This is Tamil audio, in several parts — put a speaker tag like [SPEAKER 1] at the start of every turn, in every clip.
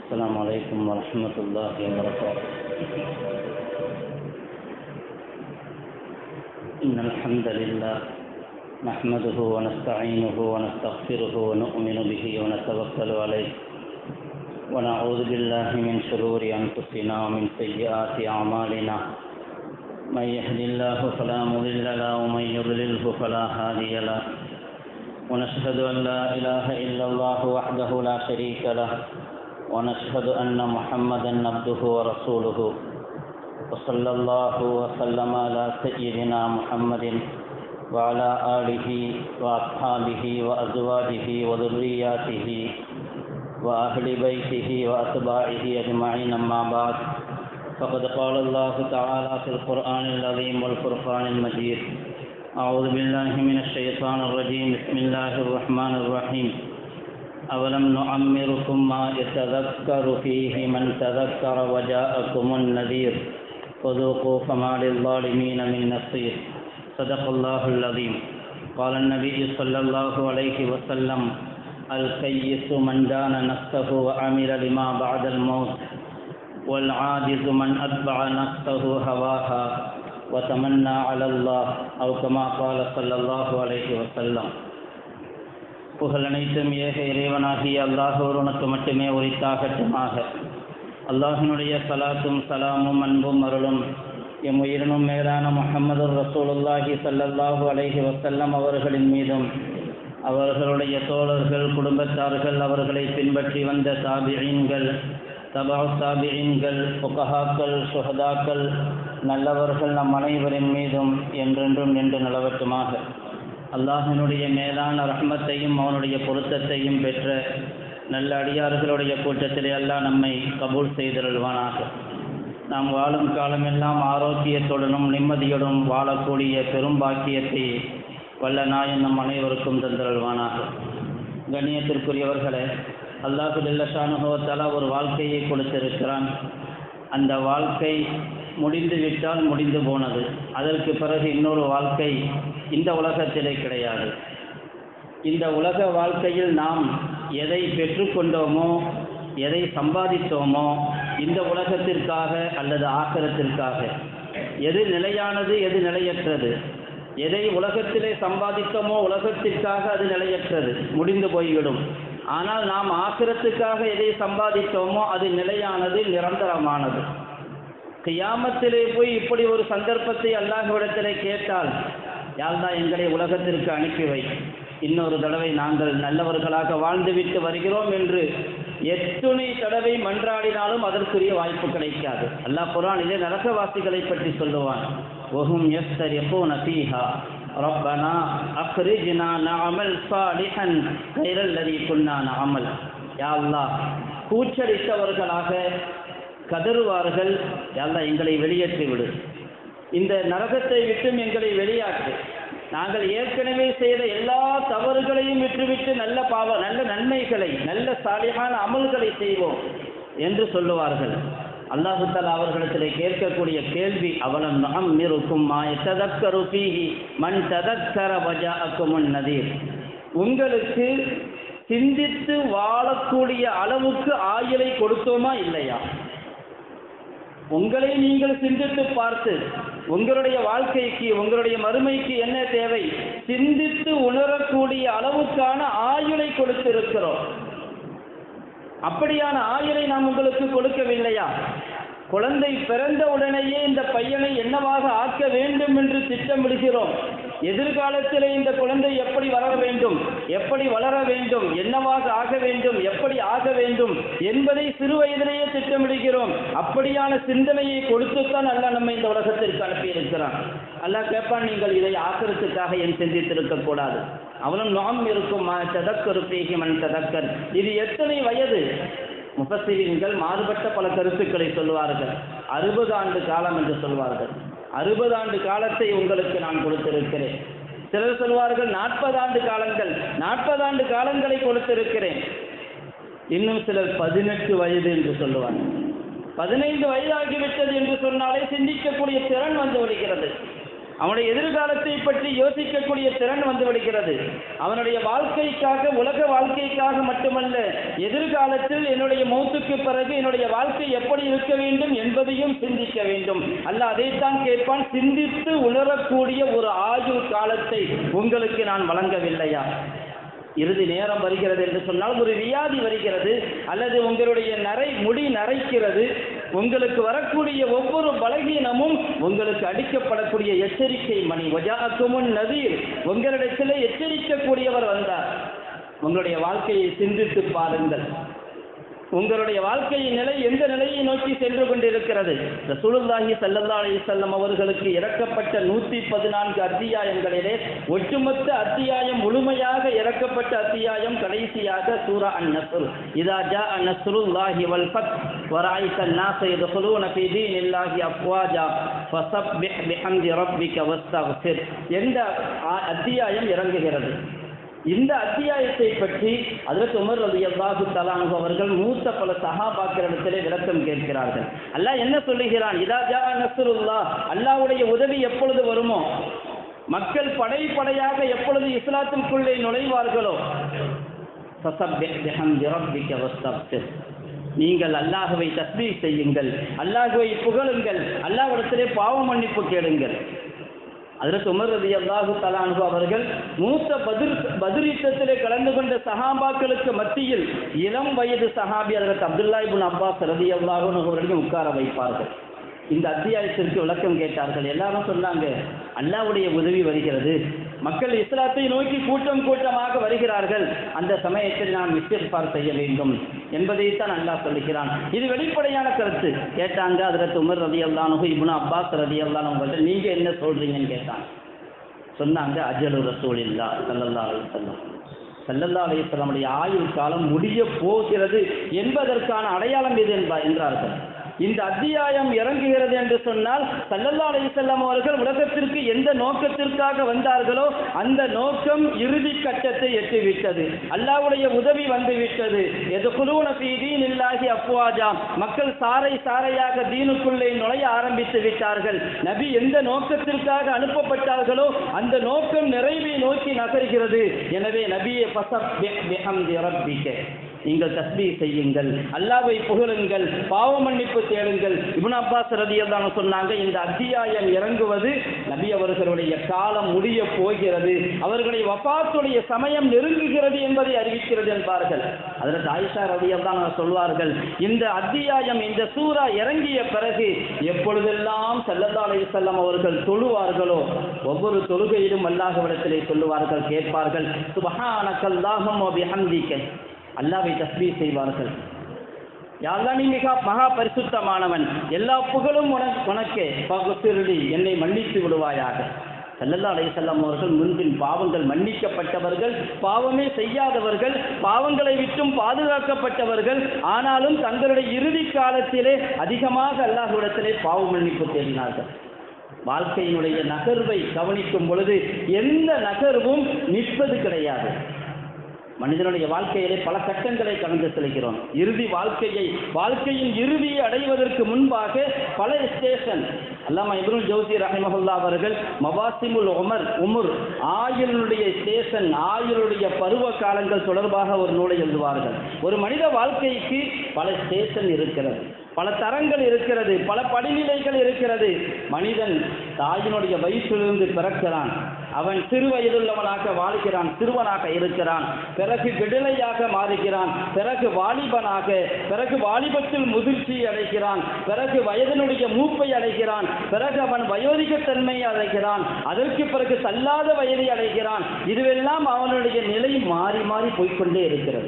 [SPEAKER 1] السلام عليكم ورحمة الله وبركاته إن الحمد لله نحمده ونستعينه ونستغفره ونؤمن به ونتوكل عليه ونعوذ بالله من شرور أنفسنا ومن سيئات أعمالنا من يهد الله فلا مضل له ومن يضلله فلا هادي له ونشهد أن لا إله إلا الله وحده لا شريك له ونشهد أن محمدا عبده ورسوله وصلى الله وسلم على سيدنا محمد وعلى آله وأصحابه وأزواجه وذرياته وأهل بيته وأتباعه أجمعين أما بعد فقد قال الله تعالى في القرآن العظيم والفرقان المجيد أعوذ بالله من الشيطان الرجيم بسم الله الرحمن الرحيم أولم نعمركم ما يتذكر فيه من تذكر وجاءكم النذير فذوقوا فما للظالمين من نصير صدق الله العظيم قال النبي صلى الله عليه وسلم الكيس من دان نفسه وعمل لما بعد الموت والعاجز من أتبع نفسه هواها وتمنى على الله أو كما قال صلى الله عليه وسلم புகழ் அனைத்தும் ஏக இறைவனாகிய அல்லாஹ் ஒருவனுக்கு மட்டுமே உரித்தாகட்டுமாக அல்லாஹினுடைய சலாத்தும் சலாமும் அன்பும் அருளும் எம் உயிரினும் மேலான முஹம்மது ரசூலுல்லாஹி சல்லல்லாஹு அலைஹி வசல்லம் அவர்களின் மீதும் அவர்களுடைய தோழர்கள் குடும்பத்தார்கள் அவர்களை பின்பற்றி வந்த தாபியீன்கள் தபா தாபியீன்கள் புகஹாக்கள் சுஹதாக்கள் நல்லவர்கள் நம் அனைவரின் மீதும் என்றென்றும் நின்று நிலவட்டுமாக அல்லாஹினுடைய மேலான ரஹ்மத்தையும் அவனுடைய பொருத்தத்தையும் பெற்ற நல்ல அடியார்களுடைய கூட்டத்திலே அல்லாஹ் நம்மை கபூல் செய்திருள்வானாக நாம் வாழும் காலமெல்லாம் ஆரோக்கியத்துடனும் நிம்மதியுடன் வாழக்கூடிய பெரும் பாக்கியத்தை வல்ல நாயன் நம் அனைவருக்கும் தந்திருள்வானாக கண்ணியத்திற்குரியவர்களே அல்லாஹு இல்லஷானுகோத்தாலா ஒரு வாழ்க்கையை கொடுத்திருக்கிறான் அந்த வாழ்க்கை முடிந்து விட்டால் முடிந்து போனது அதற்கு பிறகு இன்னொரு வாழ்க்கை இந்த உலகத்திலே கிடையாது இந்த உலக வாழ்க்கையில் நாம் எதை பெற்றுக்கொண்டோமோ எதை சம்பாதித்தோமோ இந்த உலகத்திற்காக அல்லது ஆக்கிரத்திற்காக எது நிலையானது எது நிலையற்றது எதை உலகத்திலே சம்பாதித்தோமோ உலகத்திற்காக அது நிலையற்றது முடிந்து போய்விடும் ஆனால் நாம் ஆக்கிரத்துக்காக எதை சம்பாதித்தோமோ அது நிலையானது நிரந்தரமானது கியாமத்திலே போய் இப்படி ஒரு சந்தர்ப்பத்தை அல்லாஹ்விடத்திலே கேட்டால் யாழ்தா எங்களை உலகத்திற்கு அனுப்பி வை இன்னொரு தடவை நாங்கள் நல்லவர்களாக வாழ்ந்துவிட்டு வருகிறோம் என்று எத்துணை தடவை மன்றாடினாலும் அதற்குரிய வாய்ப்பு கிடைக்காது அல்லாஹ் குரானிலே நரகவாசிகளை பற்றி சொல்லுவான் ஒஹும் எஸ்தர் எப்போ நசீஹா ரப்பனா அக்ரிஜ்னா நஅமல் சாலிஹன் கைரல்லதி குன்னா நஅமல் யா அல்லாஹ் கூச்சலித்தவர்களாக கதறுவார்கள் யா எங்களை வெளியேற்றி விடு இந்த நரகத்தை விட்டும் எங்களை வெளியாற்று நாங்கள் ஏற்கனவே செய்த எல்லா தவறுகளையும் விட்டுவிட்டு நல்ல பாவ நல்ல நன்மைகளை நல்ல சாலியான அமல்களை செய்வோம் என்று சொல்லுவார்கள் அல்லாஹு தாலா அவர்களிடத்திலே கேட்கக்கூடிய கேள்வி அவலம் நகம் இருக்கும் மா ததக்கரு பீஹி மண் ததக்கர வஜாக்குமுன் நதீர் உங்களுக்கு சிந்தித்து வாழக்கூடிய அளவுக்கு ஆயுளை கொடுத்தோமா இல்லையா உங்களை நீங்கள் சிந்தித்து பார்த்து உங்களுடைய வாழ்க்கைக்கு உங்களுடைய மறுமைக்கு என்ன தேவை சிந்தித்து உணரக்கூடிய அளவுக்கான ஆயுளை கொடுத்திருக்கிறோம் அப்படியான ஆயுளை நாம் உங்களுக்கு கொடுக்கவில்லையா குழந்தை பிறந்த உடனேயே இந்த பையனை என்னவாக ஆக்க வேண்டும் என்று திட்டமிடுகிறோம் எதிர்காலத்திலே இந்த குழந்தை எப்படி வளர வேண்டும் எப்படி வளர வேண்டும் என்னவாக ஆக வேண்டும் எப்படி ஆக வேண்டும் என்பதை சிறு வயதிலேயே திட்டமிடுகிறோம் அப்படியான சிந்தனையை கொடுத்துத்தான் அல்ல நம்ம இந்த உலகத்திற்கு அனுப்பியிருக்கிறான் அல்லாஹ் கேட்பான் நீங்கள் இதை ஆக்கிறதுக்காக என் சிந்தித்திருக்க கூடாது அவனும் நாம் இருக்கும் ததக்கரு பேகி மண் ததக்கர் இது எத்தனை வயது முப்பசிரியர்கள் மாறுபட்ட பல கருத்துக்களை சொல்வார்கள் அறுபது ஆண்டு காலம் என்று சொல்வார்கள் அறுபது ஆண்டு காலத்தை உங்களுக்கு நான் கொடுத்திருக்கிறேன் சிலர் சொல்வார்கள் நாற்பது ஆண்டு காலங்கள் நாற்பது ஆண்டு காலங்களை கொடுத்திருக்கிறேன் இன்னும் சிலர் பதினெட்டு வயது என்று சொல்லுவார்கள் பதினைந்து வயதாகிவிட்டது என்று சொன்னாலே சிந்திக்கக்கூடிய திறன் வந்து விடுகிறது அவனுடைய எதிர்காலத்தை பற்றி யோசிக்கக்கூடிய திறன் வந்து விடுகிறது அவனுடைய வாழ்க்கைக்காக உலக வாழ்க்கைக்காக மட்டுமல்ல எதிர்காலத்தில் என்னுடைய மௌத்துக்கு பிறகு என்னுடைய வாழ்க்கை எப்படி இருக்க வேண்டும் என்பதையும் சிந்திக்க வேண்டும் அல்ல அதைத்தான் கேட்பான் சிந்தித்து உணரக்கூடிய ஒரு ஆயுள் காலத்தை உங்களுக்கு நான் வழங்கவில்லையா இறுதி நேரம் வருகிறது என்று சொன்னால் ஒரு வியாதி வருகிறது அல்லது உங்களுடைய நரை முடி நரைக்கிறது உங்களுக்கு வரக்கூடிய ஒவ்வொரு பலகீனமும் உங்களுக்கு அடிக்கப்படக்கூடிய எச்சரிக்கை மணி வஜாக்குமுன் நதீர் உங்களிடத்தில் எச்சரிக்கக்கூடியவர் வந்தார் உங்களுடைய வாழ்க்கையை சிந்தித்து பாருங்கள் உங்களுடைய வாழ்க்கையின் நிலை எந்த நிலையை நோக்கி சென்று கொண்டிருக்கிறது ரசூலுல்லாஹி ஸல்லல்லாஹு அலைஹி வஸல்லம் அவர்களுக்கு இறக்கப்பட்ட நூற்றி பதினான்கு அத்தியாயங்களிலே ஒட்டுமொத்த அத்தியாயம் முழுமையாக இறக்கப்பட்ட அத்தியாயம் கடைசியாக சூரா அன் நஸ்ர் இதா ஜா நஸ்ருல்லாஹி வல் ஃபத் வராய்த الناس يدخلون في دين الله افواجا فسبح بحمد ربك واستغفر என்ற ஆ- அத்தியாயம் இறங்குகிறது இந்த அத்தியாயத்தை பற்றி அதற்கு உமர் ரதி அல்லாஹு தலானு அவர்கள் மூத்த பல சஹாபாக்களிடத்திலே விளக்கம் கேட்கிறார்கள் அல்லாஹ் என்ன சொல்லுகிறான் இதா ஜா நஸ்ருல்லா அல்லாஹ்வுடைய உதவி எப்பொழுது வருமோ மக்கள் படை படையாக எப்பொழுது இஸ்லாத்திற்குள்ளே நுழைவார்களோ ஃபஸப்பிஹ் பிஹம்தி ரப்பிக வஸ்தக்ஃபிர். நீங்கள் அல்லாஹுவை தஸ்பீஹ் செய்யுங்கள் அல்லாஹுவை புகழுங்கள் அல்லாஹ்விடத்திலே பாவ மன்னிப்பு கேளுங்கள் அதற்கு உமர் ரதி அல்லாஹு தலான்ஹு அவர்கள் மூத்த பதிர் பதிர் யுத்தத்திலே கலந்து கொண்ட சஹாபாக்களுக்கு மத்தியில் இளம் வயது சஹாபி அதற்கு அப்துல்லா இப்னு அப்பாஸ் ரதி அல்லாஹு அவர்களையும் உட்கார வைப்பார்கள் இந்த அத்தியாயத்திற்கு விளக்கம் கேட்டார்கள் எல்லாரும் சொன்னாங்க அல்லாஹ்வுடைய உதவி வருகிறது மக்கள் இஸ்லாத்தை நோக்கி கூட்டம் கூட்டமாக வருகிறார்கள் அந்த சமயத்தில் நாம் இஸ்திஃபார் செய்ய வேண்டும் என்பதைத்தான் அல்லாஹ் சொல்லுகிறான் இது வெளிப்படையான கருத்து கேட்டாங்க அதற்கு உமர் ரதி அல்லானு இப்னு அப்பாஸ் ரதி அல்லானு உங்கள்கிட்ட நீங்க என்ன சொல்றீங்கன்னு கேட்டான் சொன்னாங்க அஜலு ரசூல் இல்லா சல்லல்லா அலிசல்லாம் சல்லல்லா அலிசல்லமுடைய ஆயுள் காலம் முடிய போகிறது என்பதற்கான அடையாளம் இது என்பா என்றார்கள் இந்த அத்தியாயம் இறங்குகிறது என்று சொன்னால் சல்லல்லா அலிசல்லாம் அவர்கள் உலகத்திற்கு எந்த நோக்கத்திற்காக வந்தார்களோ அந்த நோக்கம் இறுதி கட்டத்தை எட்டிவிட்டது அல்லாஹ்வுடைய உதவி வந்து விட்டது எது குழுவன தீன் இல்லாகி அப்புவாஜா மக்கள் சாறை சாறையாக தீனுக்குள்ளே நுழைய ஆரம்பித்து விட்டார்கள் நபி எந்த நோக்கத்திற்காக அனுப்பப்பட்டார்களோ அந்த நோக்கம் நிறைவை நோக்கி நகர்கிறது எனவே நபியை பசப் பிஹம்தி ரப்பிக்க நீங்கள் தஸ்பீ செய்யுங்கள் அல்லாவை புகழுங்கள் பாவ மன்னிப்பு தேடுங்கள் இப்னு அப்பாஸ் ரதியல்லாஹு சொன்னாங்க இந்த அத்தியாயம் இறங்குவது நபி அவர்களுடைய காலம் முடிய போகிறது அவர்களுடைய வஃபாத்துடைய சமயம் நெருங்குகிறது என்பதை அறிவிக்கிறது என்பார்கள் அதற்கு ஆயிஷா ரதியல்லாஹு சொல்வார்கள் இந்த அத்தியாயம் இந்த சூரா இறங்கிய பிறகு எப்பொழுதெல்லாம் ஸல்லல்லாஹு அலைஹி வஸல்லம் அவர்கள் தொழுவார்களோ ஒவ்வொரு தொழுகையிலும் அல்லாஹ்விடத்திலே சொல்லுவார்கள் கேட்பார்கள் சுபஹானக்கல்லாஹும் வ பிஹம்திக அல்லாவை தஸ்பீ செய்வார்கள் யாரெல்லாம் நீ மிக மகா பரிசுத்தமானவன் எல்லா புகழும் உனக்கு உனக்கே பகுசிருடி என்னை மன்னித்து விடுவாயாக சல்லல்லா அலைஹிஸ்ஸலாம் அவர்கள் முன்பின் பாவங்கள் மன்னிக்கப்பட்டவர்கள் பாவமே செய்யாதவர்கள் பாவங்களை விட்டும் பாதுகாக்கப்பட்டவர்கள் ஆனாலும் தங்களுடைய இறுதி காலத்திலே அதிகமாக அல்லாஹ்விடத்திலே பாவ மன்னிப்பு தேடினார்கள் வாழ்க்கையினுடைய நகர்வை கவனிக்கும் பொழுது எந்த நகர்வும் நிற்பது கிடையாது மனிதனுடைய வாழ்க்கையிலே பல கட்டங்களை கடந்து செல்கிறோம் இறுதி வாழ்க்கையை வாழ்க்கையின் இறுதியை அடைவதற்கு முன்பாக பல ஸ்டேஷன் அல்லாமா இப்ருல் ஜவுசி ரஹிமஹுல்லா அவர்கள் மவாசிமுல் உமர் உமர் ஆயுளுடைய ஸ்டேஷன் ஆயுளுடைய பருவ காலங்கள் தொடர்பாக ஒரு நூலை எழுதுவார்கள் ஒரு மனித வாழ்க்கைக்கு பல ஸ்டேஷன் இருக்கிறது பல தரங்கள் இருக்கிறது பல படிநிலைகள் இருக்கிறது மனிதன் தாயினுடைய வயிற்றிலிருந்து பிறக்கிறான் அவன் சிறு வயதுள்ளவனாக வாழ்கிறான் சிறுவனாக இருக்கிறான் பிறகு விடுதலையாக மாறுகிறான் பிறகு வாலிபனாக பிறகு வாலிபத்தில் முதிர்ச்சி அடைகிறான் பிறகு வயதினுடைய மூப்பை அடைகிறான் பிறகு அவன் வயோதிகத்தன்மையை அடைகிறான் அதற்கு பிறகு தள்ளாத வயதை அடைகிறான் இதுவெல்லாம் அவனுடைய நிலை மாறி மாறி போய்க்கொண்டே இருக்கிறது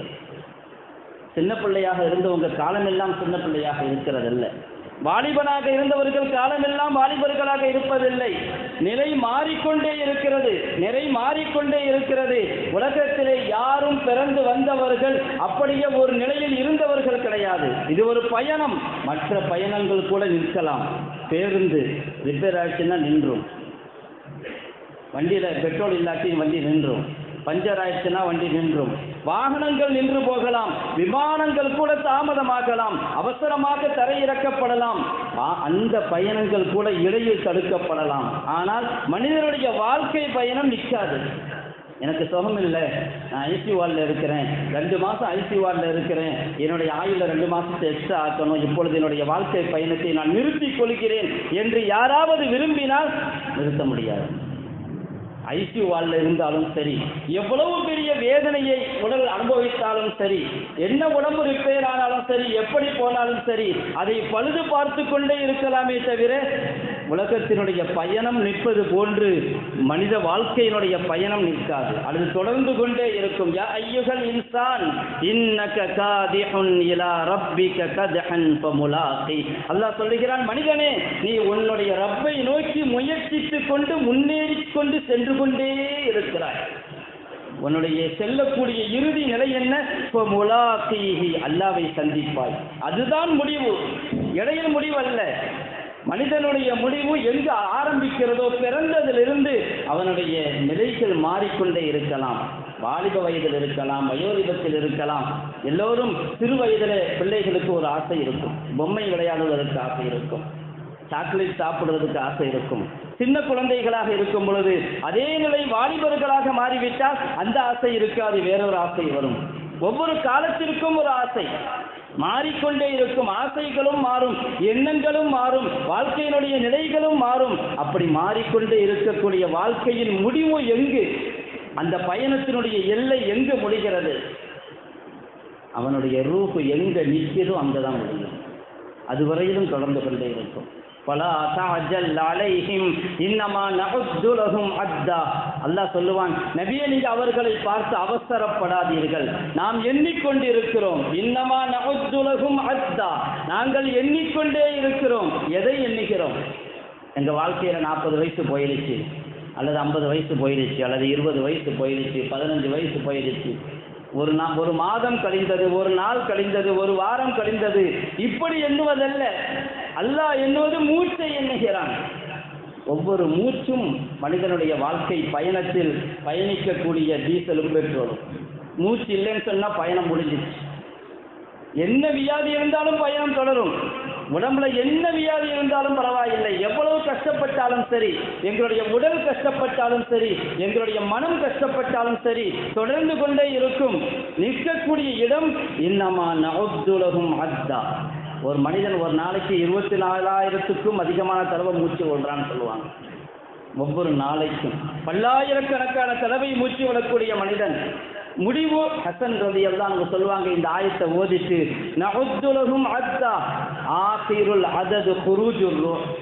[SPEAKER 1] சின்ன பிள்ளையாக இருந்தவங்க காலமெல்லாம் சின்ன பிள்ளையாக இருக்கிறதல்ல வாலிபனாக இருந்தவர்கள் காலமெல்லாம் வாலிபர்களாக இருப்பதில்லை நிலை மாறிக்கொண்டே இருக்கிறது நிலை மாறிக்கொண்டே இருக்கிறது உலகத்திலே யாரும் பிறந்து வந்தவர்கள் அப்படியே ஒரு நிலையில் இருந்தவர்கள் கிடையாது இது ஒரு பயணம் மற்ற பயணங்கள் கூட நிற்கலாம் பேருந்து ரிப்பேர் ஆச்சுன்னா நின்றும் வண்டியில் பெட்ரோல் இல்லாட்டி வண்டி நின்றும் பஞ்சர் ஆயிடுச்சுன்னா வண்டி நின்றும் வாகனங்கள் நின்று போகலாம் விமானங்கள் கூட தாமதமாகலாம் அவசரமாக தரையிறக்கப்படலாம் ஆ- அந்த பயணங்கள் கூட இடையில் தடுக்கப்படலாம் ஆனால் மனிதனுடைய வாழ்க்கை பயணம் நிற்காது எனக்கு சுகம் இல்லை நான் ஐசி வார்டில் இருக்கிறேன் ரெண்டு மாதம் ஐசி வார்டில் இருக்கிறேன் என்னுடைய ஆயுளில் ரெண்டு மாதத்தை எக்ஸ்ட்ரா ஆக்கணும் இப்பொழுது என்னுடைய வாழ்க்கை பயணத்தை நான் நிறுத்திக் கொள்கிறேன் என்று யாராவது விரும்பினால் நிறுத்த முடியாது ஐசியூ வார்டில் இருந்தாலும் சரி எவ்வளவு பெரிய வேதனையை உடல் அனுபவித்தாலும் சரி என்ன உடம்பு ரிப்பேர் ஆனாலும் சரி எப்படி போனாலும் சரி அதை பழுது பார்த்து கொண்டே இருக்கலாமே தவிர உலகத்தினுடைய பயணம் நிற்பது போன்று மனித வாழ்க்கையினுடைய பயணம் நிற்காது அது தொடர்ந்து கொண்டே இருக்கும் யா ஐயுகல் இன்சான் இன்னக காதிஹுன் இலா ரப்பிக கதஹன் ஃபமுலாகி அல்லாஹ் சொல்லுகிறான் மனிதனே நீ உன்னுடைய ரப்பை நோக்கி முயற்சித்துக் கொண்டு முன்னேறிக் கொண்டு சென்று கொண்டே இருக்கிறாய் உன்னுடைய செல்லக்கூடிய இறுதி நிலை என்ன முலாக்கீஹி அல்லாவை சந்திப்பாய் அதுதான் முடிவு இடையில் முடிவு அல்ல மனிதனுடைய முடிவு எங்கு ஆரம்பிக்கிறதோ பிறந்ததிலிருந்து அவனுடைய நிலைகள் மாறிக்கொண்டே இருக்கலாம் வாலிப வயதில் இருக்கலாம் வயோதிபத்தில் இருக்கலாம் எல்லோரும் சிறு வயதிலே பிள்ளைகளுக்கு ஒரு ஆசை இருக்கும் பொம்மை விளையாடுவதற்கு ஆசை இருக்கும் சாக்லேட் சாப்பிடுவதற்கு ஆசை இருக்கும் சின்ன குழந்தைகளாக இருக்கும் பொழுது அதே நிலை வாலிபர்களாக மாறிவிட்டால் அந்த ஆசை இருக்காது வேறொரு ஆசை வரும் ஒவ்வொரு காலத்திற்கும் ஒரு ஆசை மாறிக்கொண்டே இருக்கும் ஆசைகளும் மாறும் எண்ணங்களும் மாறும் வாழ்க்கையினுடைய நிலைகளும் மாறும் அப்படி மாறிக்கொண்டே இருக்கக்கூடிய வாழ்க்கையின் முடிவு எங்கு அந்த பயணத்தினுடைய எல்லை எங்கு முடிகிறது அவனுடைய ரூபு எங்க நிற்கிறதோ அங்கதான் முடியும் அதுவரையிலும் தொடர்ந்து கொண்டே இருக்கும் பலா தாஜல் அலைஹிம் இன்னமா நஹுத்து லஹும் அத்தா அல்லாஹ் சொல்லுவான் நபியே நீங்க அவர்களை பார்த்து அவசரப்படாதீர்கள் நாம் எண்ணிக்கொண்டிருக்கிறோம் இன்னமா நஹுத்து லஹும் அத்தா நாங்கள் எண்ணிக்கொண்டே இருக்கிறோம் எதை எண்ணுகிறோம் எங்க வாழ்க்கையில நாற்பது வயசு போயிடுச்சு அல்லது ஐம்பது வயசு போயிடுச்சு அல்லது இருபது வயசு போயிடுச்சு பதினஞ்சு வயசு போயிடுச்சு ஒரு நா ஒரு மாதம் கழிந்தது ஒரு நாள் கழிந்தது ஒரு வாரம் கழிந்தது இப்படி எண்ணுவதல்ல அல்லாஹ் எண்ணுவது மூச்சை எண்ணுகிறான் ஒவ்வொரு மூச்சும் மனிதனுடைய வாழ்க்கை பயணத்தில் பயணிக்கக்கூடிய டீசலும் பெட்ரோலும் மூச்சு இல்லைன்னு சொன்னா பயணம் முடிஞ்சிச்சு என்ன வியாதி இருந்தாலும் பயணம் தொடரும் உடம்புல என்ன வியாதி இருந்தாலும் பரவாயில்லை எவ்வளவு கஷ்டப்பட்டாலும் சரி எங்களுடைய உடல் கஷ்டப்பட்டாலும் சரி எங்களுடைய மனம் கஷ்டப்பட்டாலும் சரி தொடர்ந்து கொண்டே இருக்கும் நிற்கக்கூடிய இடம் இன்னமா நவத்துலகும் அத்தா ஒரு மனிதன் ஒரு நாளைக்கு இருபத்தி நாலாயிரத்துக்கும் அதிகமான தடவை மூச்சு விடுறான்னு சொல்லுவாங்க ஒவ்வொரு நாளைக்கும் பல்லாயிரக்கணக்கான தடவை மூச்சு விடக்கூடிய மனிதன் முடிவு ஹசன் ரதியல் தான் அவங்க சொல்லுவாங்க இந்த ஆயத்தை ஓதிட்டு நஹுத்துலகும் அத்தா ஆசிருல் அதது குருஜுர்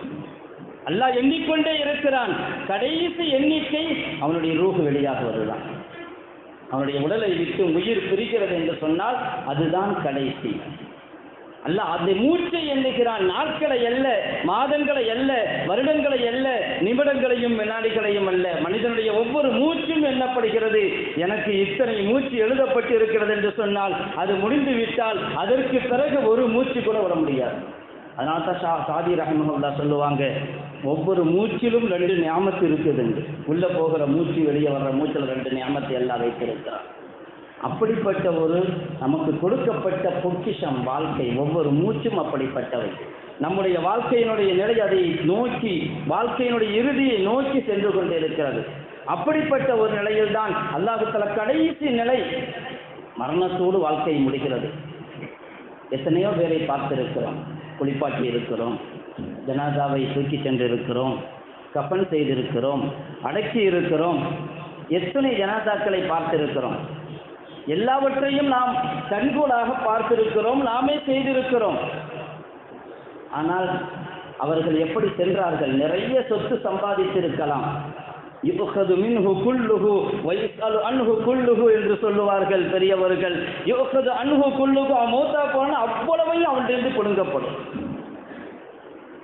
[SPEAKER 1] அல்லாஹ் எண்ணிக்கொண்டே இருக்கிறான் கடைசி எண்ணிக்கை அவனுடைய ரூஹு வெளியாகுவதுதான் அவனுடைய உடலை விட்டு உயிர் பிரிக்கிறது என்று சொன்னால் அதுதான் கடைசி அல்ல அந்த மூச்சை எண்ணுகிறான் நாட்களை அல்ல மாதங்களை அல்ல வருடங்களை அல்ல நிமிடங்களையும் வினாடிகளையும் அல்ல மனிதனுடைய ஒவ்வொரு மூச்சும் எண்ணப்படுகிறது எனக்கு இத்தனை மூச்சு எழுதப்பட்டு இருக்கிறது என்று சொன்னால் அது முடிந்து விட்டால் அதற்கு பிறகு ஒரு மூச்சு கூட விட முடியாது அதனால தான் ஷா சாதி ரஹமல்லா சொல்லுவாங்க ஒவ்வொரு மூச்சிலும் ரெண்டு ஞாபகத்து இருக்குதுங்க உள்ள போகிற மூச்சு வெளியே வர்ற மூச்சில் ரெண்டு ஞாபகத்தை எல்லாம் வைத்திருக்கிறார் அப்படிப்பட்ட ஒரு நமக்கு கொடுக்கப்பட்ட பொக்கிஷம் வாழ்க்கை ஒவ்வொரு மூச்சும் அப்படிப்பட்டவை நம்முடைய வாழ்க்கையினுடைய நிலை அதை நோக்கி வாழ்க்கையினுடைய இறுதியை நோக்கி சென்று கொண்டிருக்கிறது அப்படிப்பட்ட ஒரு நிலையில்தான் அல்லாஹுத்தல கடைசி நிலை மரணத்தோடு வாழ்க்கை முடிகிறது எத்தனையோ பேரை பார்த்திருக்கிறோம் குளிப்பாட்டி இருக்கிறோம் ஜனாதாவை தூக்கி சென்றிருக்கிறோம் கஃன் செய்திருக்கிறோம் அடக்கி இருக்கிறோம் எத்தனை ஜனாதாக்களை பார்த்திருக்கிறோம் எல்லாவற்றையும் நாம் கண்கூடாக பார்த்திருக்கிறோம் நாமே செய்திருக்கிறோம் ஆனால் அவர்கள் எப்படி சென்றார்கள் நிறைய சொத்து சம்பாதித்திருக்கலாம் யுகது மின்ஹு குல்லுஹு வயசாலு அன்ஹு குல்லுஹு என்று சொல்லுவார்கள் பெரியவர்கள் யுகது அன்ஹு குல்லுஹு மௌத்தா போன அவ்வளவையும் அவன்கிட்ட கொடுங்கப்படும்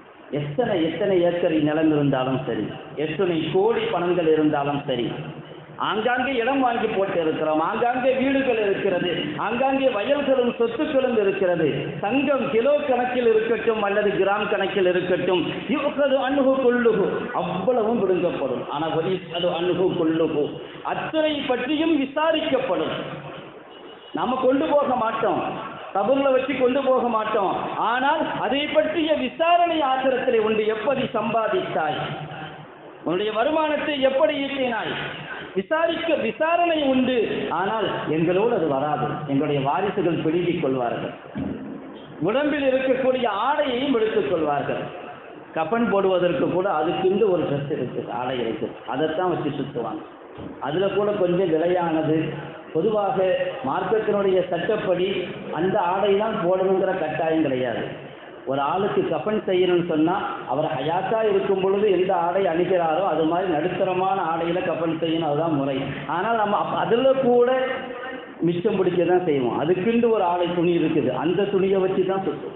[SPEAKER 1] எத்தனை எத்தனை ஏக்கர் நிலம் இருந்தாலும் சரி எத்தனை கோடி பணங்கள் இருந்தாலும் சரி
[SPEAKER 2] ஆங்காங்கே இடம் வாங்கி போட்டு இருக்கிறோம் ஆங்காங்கே வீடுகள் இருக்கிறது ஆங்காங்கே வயல்களும் சொத்துக்களும் இருக்கிறது தங்கம் கிலோ கணக்கில் இருக்கட்டும் அல்லது கிராம் கணக்கில் இருக்கட்டும் இவக்கது அணுகு கொள்ளுகு அவ்வளவும் விடுங்கப்படும் ஆனால் அது அணுகு கொள்ளுகு அத்தனை பற்றியும் விசாரிக்கப்படும் நாம கொண்டு போக மாட்டோம் கபூர்ல வச்சு கொண்டு போக மாட்டோம் ஆனால் அதை பற்றிய விசாரணை ஆசிரத்தில் உண்டு எப்படி சம்பாதித்தாய் உன்னுடைய வருமானத்தை எப்படி ஈட்டினாய் விசாரிக்க விசாரணை உண்டு ஆனால் எங்களோடு அது வராது எங்களுடைய வாரிசுகள் பிடுங்கிக் கொள்வார்கள் உடம்பில் இருக்கக்கூடிய ஆடையையும் எடுத்துக் கொள்வார்கள் கப்பன் போடுவதற்கு கூட அதுக்குண்டு ஒரு ட்ரெஸ் இருக்குது ஆடை இருக்குது அதைத்தான் வச்சு சுற்றுவாங்க அதில் கூட கொஞ்சம் விலையானது பொதுவாக மார்க்கத்தினுடைய சட்டப்படி அந்த ஆடை தான் போடணுங்கிற கட்டாயம் கிடையாது ஒரு ஆளுக்கு கஃன் செய்யணும்னு சொன்னால் அவர் ஹயாத்தா இருக்கும் பொழுது எந்த ஆடை அணிகிறாரோ அது மாதிரி நடுத்தரமான ஆடையில் கஃன் செய்யணும் அதுதான் முறை ஆனால் நம்ம அப்ப அதில் கூட மிச்சம் பிடிக்க தான் செய்வோம் அதுக்குண்டு ஒரு ஆடை துணி இருக்குது அந்த துணியை வச்சு தான் சுற்றும்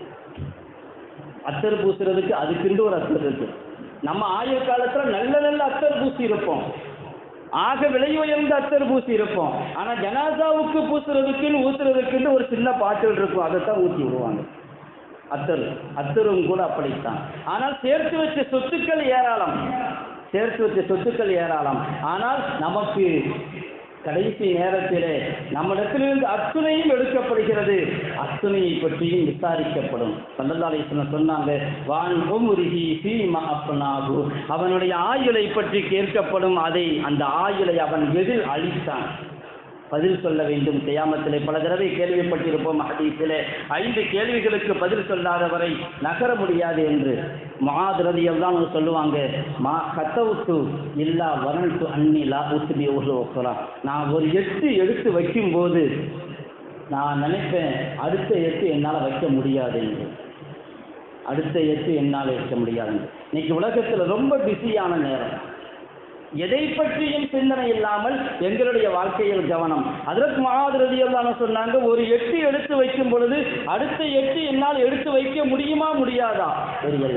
[SPEAKER 2] அத்தர் பூசுறதுக்கு அதுக்குண்டு ஒரு அத்தர் இருக்கு நம்ம ஆயுள் காலத்தில் நல்ல நல்ல அத்தர் பூசி இருப்போம் ஆக விலை உயர்ந்த அத்தர் பூசி இருப்போம் ஆனால் ஜனாசாவுக்கு பூசுறதுக்குன்னு ஊத்துறதுக்குன்னு ஒரு சின்ன பாட்டில் இருக்கும் அதைத்தான் ஊற்றி விடுவாங்க அத்தர் அத்தரும் கூட அப்படித்தான் ஆனால் சேர்த்து வச்ச சொத்துக்கள் ஏராளம் சேர்த்து வச்ச சொத்துக்கள் ஏராளம் ஆனால் நமக்கு கடைசி நேரத்திலே நம்மிடத்திலிருந்து அத்துணையும் எடுக்கப்படுகிறது அத்துணையை பற்றியும் விசாரிக்கப்படும் சல்லல்லாஹு சொன்னாங்க வான் உமுருகி சீமா அப்பனாகு அவனுடைய ஆயுளை பற்றி கேட்கப்படும் அதை அந்த ஆயுளை அவன் எதில் அளித்தான் பதில் சொல்ல வேண்டும் கியாமத்திலே பல தடவை கேள்விப்பட்டிருப்போம் ஹதீஸிலே ஐந்து கேள்விகளுக்கு பதில் சொல்லாதவரை நகர முடியாது என்று மகாதிரதியில் தான் சொல்லுவாங்க மா கத்தவுத்து இல்லா வரன்ட்டு அன்னி லா உத்துபி உஹ்லா நான் ஒரு எட்டு எடுத்து வைக்கும்போது நான் நினைப்பேன் அடுத்த எட்டு என்னால் வைக்க முடியாது என்று அடுத்த எட்டு என்னால் வைக்க முடியாது இன்னைக்கு உலகத்தில் ரொம்ப பிஸியான நேரம் எதை பற்றியும் சிந்தனை இல்லாமல் எங்களுடைய வாழ்க்கையில் கவனம் அதற்கு மகாதிரதியெல்லாம் சொன்னாங்க ஒரு எட்டு எடுத்து வைக்கும் பொழுது அடுத்த எட்டு என்னால் எடுத்து வைக்க முடியுமா முடியாதா தெரியல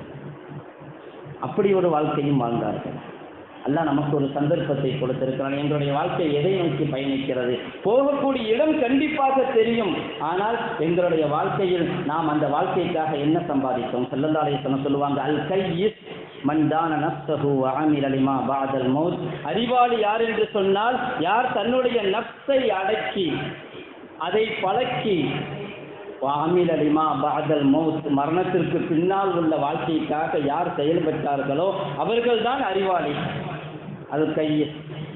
[SPEAKER 2] அப்படி ஒரு வாழ்க்கையும் வாழ்ந்தார்கள் அல்லாஹ் நமக்கு ஒரு சந்தர்ப்பத்தை கொடுத்திருக்கிறான் எங்களுடைய வாழ்க்கை எதை நோக்கி பயணிக்கிறது போகக்கூடிய இடம் கண்டிப்பாக தெரியும் ஆனால் எங்களுடைய வாழ்க்கையில் நாம் அந்த வாழ்க்கைக்காக என்ன சம்பாதித்தோம் செல்லந்தாலயத்தனம் சொல்லுவாங்க அல் கையிஸ் மன்தான நப்சஹு அமில் அலிமா பாதல் மௌத் அறிவாளி யார் என்று சொன்னால் யார் தன்னுடைய நப்சை அடக்கி அதை பழக்கி வாமில் அலிமா பாதல் மௌத் மரணத்திற்கு பின்னால் உள்ள வாழ்க்கைக்காக யார் செயல்பட்டார்களோ அவர்கள்தான் அறிவாளி அது கையில்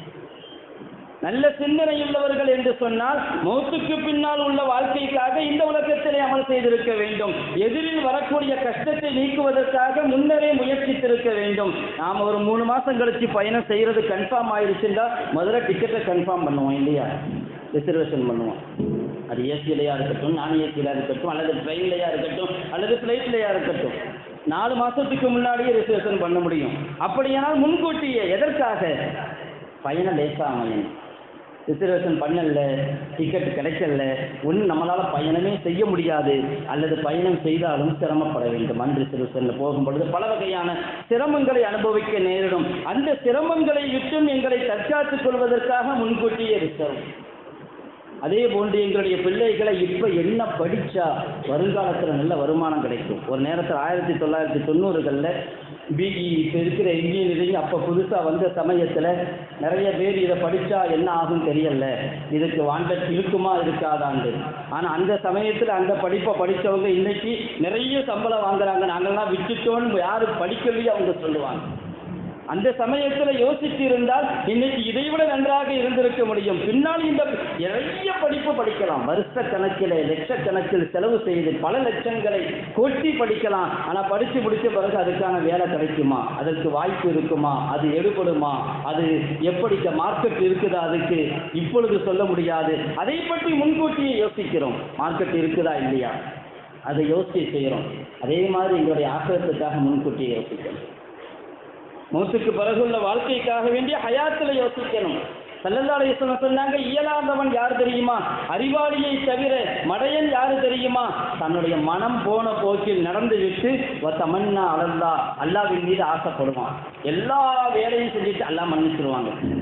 [SPEAKER 2] நல்ல சிந்தனை உள்ளவர்கள் என்று சொன்னால் மௌத்துக்கு பின்னால் உள்ள வாழ்க்கைக்காக இந்த உலகத்திலே அமல் செய்திருக்க வேண்டும் எதிரில் வரக்கூடிய கஷ்டத்தை நீக்குவதற்காக முன்னரே முயற்சித்திருக்க வேண்டும் நாம் ஒரு மூணு மாசம் கழிச்சு பயணம் செய்யறது கன்ஃபார்ம் ஆயிடுச்சுன்னா முதல்ல டிக்கெட்டை கன்ஃபார்ம் பண்ணுவோம் இல்லையா ரிசர்வேஷன் பண்ணுவோம் அது ஏசியிலையா இருக்கட்டும் நான் ஏசியிலையா இருக்கட்டும் அல்லது ட்ரெயின்லையா இருக்கட்டும் அல்லது ஃப்ளைட்லையா இருக்கட்டும் நாலு மாசத்துக்கு முன்னாடியே ரிசர்வேஷன் பண்ண முடியும் அப்படியானால் முன்கூட்டியே எதற்காக பயணம் லேசாக அமையணும் ரிசர்வேஷன் பண்ணல டிக்கெட் கிடைக்கல ஒன்றும் நம்மளால் பயணமே செய்ய முடியாது அல்லது பயணம் செய்தாலும் சிரமப்பட வேண்டும் அன் ரிசர்வேஷனில் போகும்பொழுது பல வகையான சிரமங்களை அனுபவிக்க நேரிடும் அந்த சிரமங்களை விட்டும் எங்களை தற்காத்துக் கொள்வதற்காக முன்கூட்டியே ரிசர்வ் அதே போன்று எங்களுடைய பிள்ளைகளை இப்போ என்ன படித்தா வருங்காலத்தில் நல்ல வருமானம் கிடைக்கும் ஒரு நேரத்தில் ஆயிரத்தி தொள்ளாயிரத்தி தொண்ணூறுகளில் பிஇ இப்போ இருக்கிற இன்ஜினியரிங் அப்போ புதுசாக வந்த சமயத்தில் நிறைய பேர் இதை படித்தா என்ன ஆகும் தெரியல இதுக்கு வாண்டட் இருக்குமா இருக்காதாண்டு ஆனால் அந்த சமயத்தில் அந்த படிப்பை படித்தவங்க இன்னைக்கு நிறைய சம்பளம் வாங்குறாங்க நாங்கள்லாம் விட்டுட்டோன்னு யார் படிக்கலையோ அவங்க சொல்லுவாங்க அந்த சமயத்தில் யோசித்து இருந்தால் இன்னைக்கு இதை விட நன்றாக இருந்திருக்க முடியும் பின்னால் இந்த நிறைய படிப்பு படிக்கலாம் வருஷ கணக்கில் லட்சக்கணக்கில் செலவு செய்து பல லட்சங்களை கொட்டி படிக்கலாம் ஆனால் படித்து முடித்த பிறகு அதுக்கான வேலை கிடைக்குமா அதற்கு வாய்ப்பு இருக்குமா அது எடுபடுமா அது எப்படி மார்க்கெட் இருக்குதா அதுக்கு இப்பொழுது சொல்ல முடியாது அதை பற்றி முன்கூட்டியே யோசிக்கிறோம் மார்க்கெட் இருக்குதா இல்லையா அதை யோசிச்சு செய்கிறோம் அதே மாதிரி எங்களுடைய ஆக்கிரத்துக்காக முன்கூட்டியே யோசிக்கணும் மௌத்துக்கு பிறகுள்ள வாழ்க்கைக்காக வேண்டிய ஹயாத்தில் யோசிக்கணும் சல்லல்லாஹு சொன்னாங்க இயலாதவன் யார் தெரியுமா அறிவாளியை தவிர மடையன் யாரு தெரியுமா தன்னுடைய மனம் போன போக்கில் நடந்து விட்டு தமன்னா அலல்லா அல்லாவின் மீது ஆசைப்படுவான் எல்லா வேலையும் செஞ்சுட்டு அல்லாஹ் மன்னிச்சிருவாங்க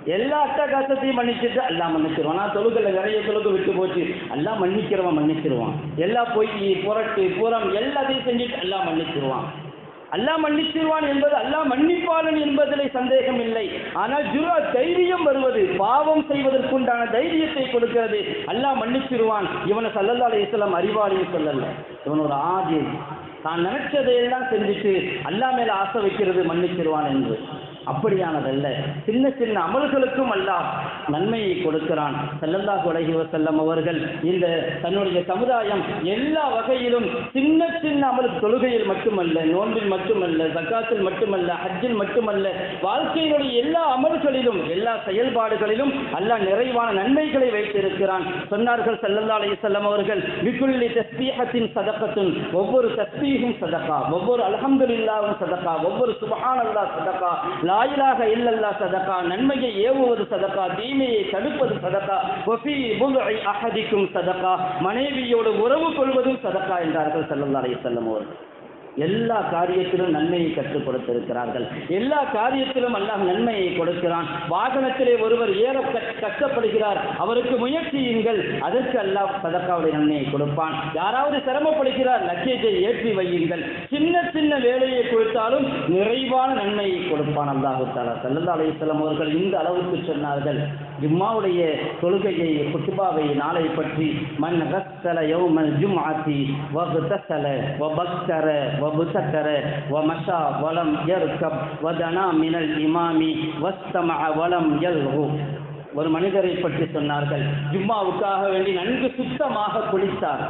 [SPEAKER 2] எல்லா அட்டகாசத்தையும் மன்னிச்சுட்டு எல்லாம் மன்னிச்சிருவான் நான் தொழுகல நிறைய தொழுகு விட்டு போச்சு எல்லாம் மன்னிக்கிறவன் மன்னிச்சிருவான் எல்லா பொய் புரட்டு புறம் எல்லாத்தையும் செஞ்சுட்டு எல்லாம் மன்னிச்சிருவான் அல்லாஹ் மன்னிச்சிருவான் என்பது அல்லாஹ் மன்னிப்பாளன் என்பதிலே சந்தேகம் இல்லை ஆனால் ஜுரா தைரியம் வருவது பாவம் செய்வதற்குண்டான தைரியத்தை கொடுக்கிறது அல்லாஹ் மன்னிச்சிருவான் இவனை சல்லல்லா அலைஹிஸ்ஸலாம் அறிவாளின்னு சொல்லல இவன் ஒரு ஆதி தான் நினைச்சதையெல்லாம் செஞ்சுட்டு அல்லாஹ் மேல ஆசை வைக்கிறது மன்னிச்சிருவான் என்று அப்படியானதல்ல சின்ன சின்ன அமல்களுக்கும் அல்லாஹ் நன்மையை கொடுக்கிறான் செல்லல்லாஹு அலைஹி வஸல்லம் அவர்கள் இந்த தன்னுடைய சமுதாயம் எல்லா வகையிலும் சின்ன சின்ன அமல் தொழுகையில் மட்டுமல்ல நோன்பில் மட்டுமல்ல ஜக்காத்தில் மட்டுமல்ல ஹஜ்ஜில் மட்டுமல்ல வாழ்க்கையினுடைய எல்லா அமல்களிலும் எல்லா செயல்பாடுகளிலும் அல்லாஹ் நிறைவான நன்மைகளை வைத்திருக்கிறான் சொன்னார்கள் ஸல்லல்லாஹு அலைஹி வஸல்லம் அவர்கள் விக்குள்ளி தஸ்பீஹத்தின் சதகத்துன் ஒவ்வொரு தஸ்பீஹும் சதகா ஒவ்வொரு அல்ஹம்துலில்லாஹும் சதகா ஒவ்வொரு சுப்ஹானல்லாஹ் சதகா லா இலாஹ இல்லல்லாஹ் சதகா நன்மையை ஏவுவது சதகா தீமையை தடுப்பது சதகா வஃபி புல்இ அஹதிக்கும் சதகா மனைவியோடு உறவு கொள்வதும் சதகா என்றார்கள் ஸல்லல்லாஹு அலைஹி வஸல்லம் அவர்கள் எல்லா காரியத்திலும் நன்மையை கற்றுக் கொடுத்திருக்கிறார்கள் எல்லா காரியத்திலும் அல்லாஹ் நன்மையை கொடுக்கிறான் வாகனத்திலே ஒருவர் ஏற கஷ்ட- கஷ்டப்படுகிறார் அவருக்கு முயற்சியுங்கள் அதற்கு அல்லாஹ் சதக்காவுடைய நன்மையை கொடுப்பான் யாராவது சிரமப்படுகிறார் லக்கேஜை ஏற்றி வையுங்கள் சின்ன சின்ன வேலையை கொடுத்தாலும் நிறைவான நன்மையை கொடுப்பான் அல்லாஹு தாலா சல்லல்லா அலைஹிஸ்ஸலாம் அவர்கள் இந்த அளவுக்கு சொன்னார்கள் ஜும்மாவுடைய தொழுகையை குத்துபாவை நாளை பற்றி மன் ரஸ்ஸல யௌமல் ஜும்ஆத்தி வக்தஸல வபக்கர வபுதக்கர வமஷா வலம் யர்கப் வதனா மினல் இமாமி வஸ்தமஅ வலம் யல்ஹு ஒரு மனிதரை பற்றி சொன்னார்கள் ஜும்மாவுக்காக வேண்டி நன்கு சுத்தமாக குளித்தார்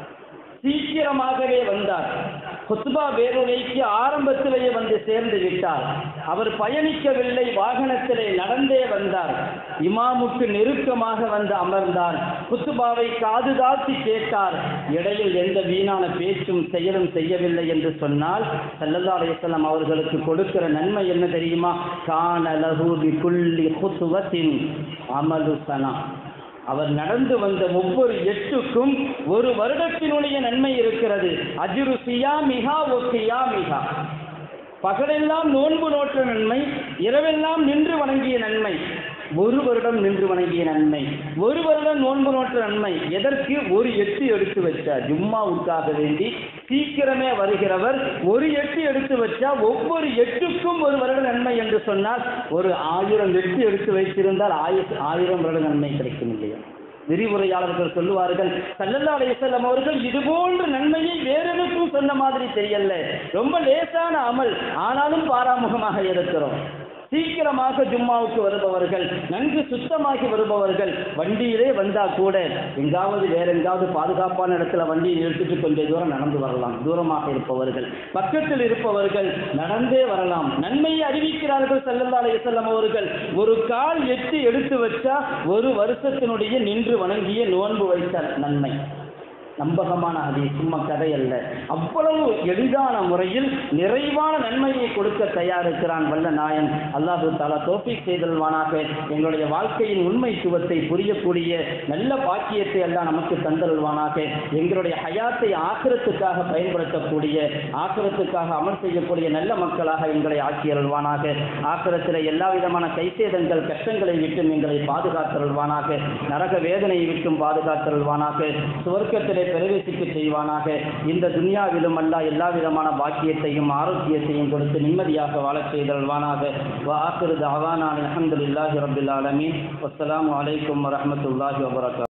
[SPEAKER 2] சீக்கிரமாகவே வந்தார் குத்பா வேறுரைக்கு ஆரம்பத்திலேயே வந்து சேர்ந்து விட்டார் அவர் பயணிக்கவில்லை வாகனத்திலே நடந்தே வந்தார் இமாமுக்கு நெருக்கமாக வந்து அமர்ந்தார் குத்துபாவை காது தாழ்த்தி கேட்டார் இடையில் எந்த வீணான பேச்சும் செயலும் செய்யவில்லை என்று சொன்னால் சல்லல்லா அலைஹிஸ்ஸலாம் அவர்களுக்கு கொடுக்கிற நன்மை என்ன தெரியுமா கான லஹு பிகுல்லி குத்துவத்தின் அமலு சனா அவர் நடந்து வந்த ஒவ்வொரு எட்டுக்கும் ஒரு வருடத்தினுடைய நன்மை இருக்கிறது அஜுரு சியாமிகா ஒ சியாமிகா பகலெல்லாம் நோன்பு நோற்ற நன்மை இரவெல்லாம் நின்று வணங்கிய நன்மை ஒரு வருடம் நின்று வணங்கிய நன்மை ஒரு வருடம் நோன்பு நோற்ற நன்மை எதற்கு ஒரு எட்டு எடுத்து வச்சார் ஜும்மாவுக்காக வேண்டி சீக்கிரமே வருகிறவர் ஒரு எட்டு எடுத்து வச்சா ஒவ்வொரு எட்டுக்கும் ஒரு வருட நன்மை என்று சொன்னால் ஒரு ஆயிரம் எட்டு எடுத்து வைத்திருந்தால் ஆயிர ஆயிரம் வருட நன்மை கிடைக்கும் இல்லையா விரிவுரையாளர்கள் சொல்லுவார்கள் சல்லல்லா அலைஹிஸ்ஸலாம் அவர்கள் இது போன்ற நன்மையை வேறெதுக்கும் சொன்ன மாதிரி தெரியல ரொம்ப லேசான அமல் ஆனாலும் பாராமுகமாக இருக்கிறோம் சீக்கிரமாக ஜும்மாவுக்கு வருபவர்கள் நன்கு சுத்தமாகி வருபவர்கள் வண்டியிலே வந்தா கூட எங்காவது வேற எங்காவது பாதுகாப்பான இடத்துல வண்டியை நிறுத்திட்டு கொஞ்சம் தூரம் நடந்து வரலாம் தூரமாக இருப்பவர்கள் பக்கத்தில் இருப்பவர்கள் நடந்தே வரலாம் நன்மையை அறிவிக்கிறார்கள் ஸல்லல்லாஹு அலைஹி வஸல்லம் அவர்கள் ஒரு கால் எட்டு எடுத்து வச்சா ஒரு வருஷத்தினுடைய நின்று வணங்கிய நோன்பு வைத்த நன்மை நம்பகமான அது சும்மா கதை அல்ல அவ்வளவு எளிதான முறையில் நிறைவான நன்மையை கொடுக்க தயாரிக்கிறான் வல்ல நாயன் அல்லாஹு தாலா தோப்பிக் செய்தல்வானாக எங்களுடைய வாழ்க்கையின் உண்மைத்துவத்தை புரியக்கூடிய நல்ல பாக்கியத்தை எல்லாம் நமக்கு தந்தருள்வானாக எங்களுடைய ஹயாத்தை ஆக்கிரத்துக்காக பயன்படுத்தக்கூடிய ஆக்கிரத்துக்காக அமல் செய்யக்கூடிய நல்ல மக்களாக எங்களை ஆக்கியருள்வானாக ஆக்கிரத்தில் எல்லா விதமான கைசேதங்கள் கஷ்டங்களை விட்டும் எங்களை பாதுகாத்தருள்வானாக நரக வேதனையை விட்டும் பாதுகாத்தருள்வானாக சுவர்க்கத்திலே பிரவேசிக்க செய்வானாக இந்த துனியாவிலும் அல்ல எல்லா விதமான பாக்கியத்தையும் ஆரோக்கியத்தையும் கொடுத்து நிம்மதியாக வாழச் செய்தல்வானாக வாக்குறது அவானான் அஹமதுல்லாஹி ரபில் ஆலமீன் அஸ்ஸலாமு அலைக்கும் வரஹ்மத்துல்லாஹி வபரகாத்துஹு